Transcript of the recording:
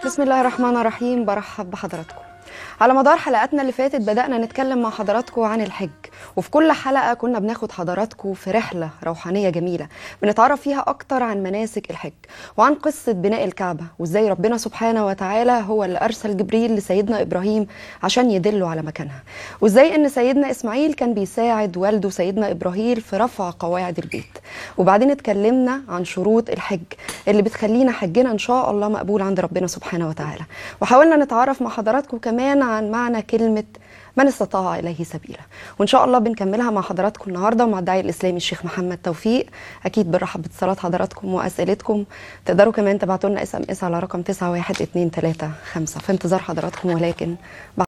بسم الله الرحمن الرحيم برحب بحضراتكم على مدار حلقاتنا اللي فاتت بدأنا نتكلم مع حضراتكم عن الحج وفي كل حلقة كنا بناخد حضراتكم في رحلة روحانية جميلة بنتعرف فيها أكتر عن مناسك الحج وعن قصة بناء الكعبة وإزاي ربنا سبحانه وتعالى هو اللي أرسل جبريل لسيدنا إبراهيم عشان يدله على مكانها وإزاي إن سيدنا إسماعيل كان بيساعد والده سيدنا إبراهيم في رفع قواعد البيت وبعدين اتكلمنا عن شروط الحج اللي بتخلينا حجنا إن شاء الله مقبول عند ربنا سبحانه وتعالى وحاولنا نتعرف مع حضراتكم كمان عن معنى كلمة من استطاع إليه سبيلا وإن شاء الله بنكملها مع حضراتكم النهاردة ومع الداعي الإسلامي الشيخ محمد توفيق أكيد بنرحب باتصالات حضراتكم وأسئلتكم تقدروا كمان تبعتوا لنا اس ام اس على رقم 91235 في انتظار حضراتكم ولكن بعد